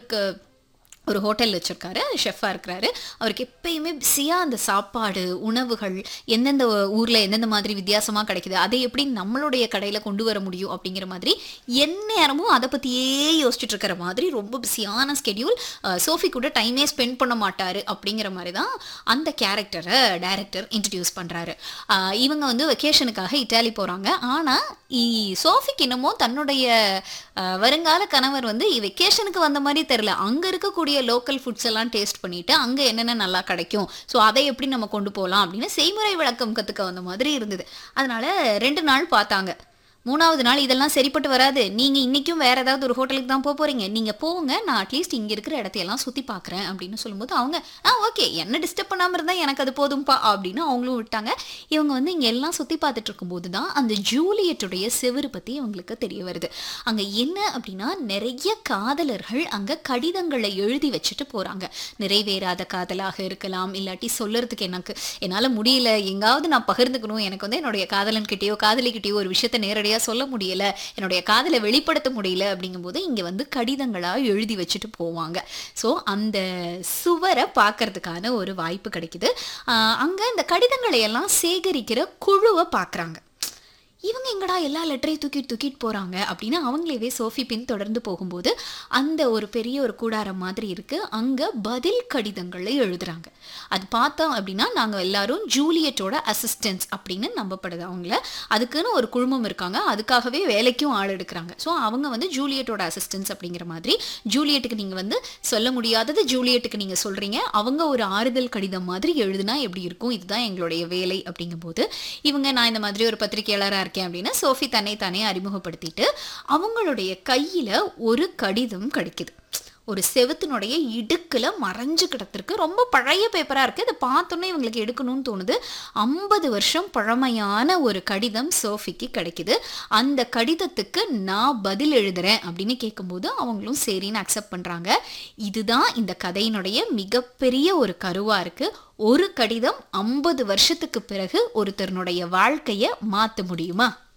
அவருக்கு ஒரு ஹோட்டல் வச்சுருக்காரு ஷெஃபாக இருக்கிறாரு அவருக்கு எப்பயுமே பிஸியாக அந்த சாப்பாடு உணவுகள் எந்தெந்த ஊரில் எந்தெந்த மாதிரி வித்தியாசமாக கிடைக்குது அதை எப்படி நம்மளுடைய கடையில் கொண்டு வர முடியும் அப்படிங்கிற மாதிரி எந்நேரமும் அதை பற்றியே யோசிச்சுட்டு இருக்கிற மாதிரி ரொம்ப பிஸியான ஸ்கெடியூல் சோஃபி கூட டைமே ஸ்பெண்ட் பண்ண மாட்டார் அப்படிங்கிற மாதிரி தான் அந்த கேரக்டரை டைரக்டர் இன்ட்ரடியூஸ் பண்ணுறாரு இவங்க வந்து வெக்கேஷனுக்காக இட்டாலி போகிறாங்க ஆனால் சோஃபிக்கு என்னமோ தன்னுடைய அஹ், வருங்கால கணவர் வந்து வெக்கேஷனுக்கு வந்த மாதிரி தெரில அங்கே இருக்கக்கூடிய லோக்கல் ஃபுட்ஸ் எல்லாம் டேஸ்ட் பண்ணிட்டு அங்கே என்னென்ன நல்லா கிடைக்கும் ஸோ அதை எப்படி நம்ம கொண்டு போகலாம் அப்படின்னு செய்முறை விளக்கம் கற்றுக்க வந்த மாதிரி இருந்தது அதனால ரெண்டு நாள் பார்த்தாங்க மூணாவது நாள் இதெல்லாம் சரிப்பட்டு வராது நீங்கள் இன்றைக்கும் வேறு ஏதாவது ஒரு ஹோட்டலுக்கு தான் போக போகிறீங்க நீங்கள் போங்க நான் அட்லீஸ்ட் இங்கே இருக்கிற இடத்தையெல்லாம் சுற்றி பார்க்குறேன் அப்படின்னு சொல்லும்போது அவங்க ஆ ஓகே என்ன டிஸ்டர்ப் பண்ணாமல் இருந்தால் எனக்கு அது போதும்பா அப்படின்னு அவங்களும் விட்டாங்க இவங்க வந்து இங்கே எல்லாம் சுற்றி பார்த்துட்டு இருக்கும்போது தான் அந்த ஜூலியட்டுடைய செவுரு பற்றி இவங்களுக்கு தெரிய வருது அங்கே என்ன அப்படின்னா நிறைய காதலர்கள் அங்கே கடிதங்களை எழுதி வச்சுட்டு போகிறாங்க நிறைவேறாத காதலாக இருக்கலாம் இல்லாட்டி சொல்லறதுக்கு எனக்கு என்னால் முடியல எங்காவது நான் பகிர்ந்துக்கணும் எனக்கு வந்து என்னுடைய காதலன்கிட்டயோ காதலிக்கிட்டயோ ஒரு விஷயத்த நேரடியாக சொல்ல முடியல என்னுடைய காதலை வெளிப்படுத்த முடியல அப்படிங்கும்போது இங்கே வந்து கடிதங்களாக எழுதி வச்சுட்டு போவாங்க ஸோ அந்த சுவரை பார்க்கறதுக்கான ஒரு வாய்ப்பு கிடைக்குது அங்கே இந்த கடிதங்களை எல்லாம் சேகரிக்கிற குழுவை பார்க்குறாங்க இவங்க எங்கடா எல்லா லெட்டரையும் தூக்கிட்டு தூக்கிட்டு போகிறாங்க அப்படின்னு அவங்களேவே சோஃபி பின் தொடர்ந்து போகும்போது அந்த ஒரு பெரிய ஒரு கூடாரம் மாதிரி இருக்குது அங்கே பதில் கடிதங்களை எழுதுறாங்க அது பார்த்தோம் அப்படின்னா நாங்கள் எல்லாரும் ஜூலியட்டோட அசிஸ்டன்ஸ் அப்படின்னு நம்பப்படுது அவங்கள அதுக்குன்னு ஒரு குழுமம் இருக்காங்க அதுக்காகவே வேலைக்கும் ஆள் எடுக்கிறாங்க ஸோ அவங்க வந்து ஜூலியட்டோட அசிஸ்டன்ஸ் அப்படிங்கிற மாதிரி ஜூலியட்டுக்கு நீங்கள் வந்து சொல்ல முடியாதது ஜூலியட்டுக்கு நீங்கள் சொல்கிறீங்க அவங்க ஒரு ஆறுதல் கடிதம் மாதிரி எழுதுனா எப்படி இருக்கும் இதுதான் எங்களுடைய வேலை அப்படிங்கும்போது இவங்க நான் இந்த மாதிரி ஒரு பத்திரிகையாளராக இருக்கேன் அப்படின்னு சோஃபி தன்னை தானே அறிமுகப்படுத்திட்டு அவங்களுடைய கையில் ஒரு கடிதம் கிடைக்குது ஒரு செவுத்தினுடைய இடுக்கில் மறைஞ்சு கிடத்திருக்கு ரொம்ப பழைய பேப்பராக இருக்குது இதை பார்த்தோன்னே இவங்களுக்கு எடுக்கணும்னு தோணுது ஐம்பது வருஷம் பழமையான ஒரு கடிதம் சோஃபிக்கு கிடைக்குது அந்த கடிதத்துக்கு நான் பதில் எழுதுறேன் அப்படின்னு கேட்கும்போது அவங்களும் சரின்னு அக்செப்ட் பண்ணுறாங்க இதுதான் இந்த கதையினுடைய மிகப்பெரிய ஒரு கருவாக இருக்குது ஒரு கடிதம் ஐம்பது வருஷத்துக்கு பிறகு ஒருத்தருனுடைய வாழ்க்கையை மாற்ற முடியுமா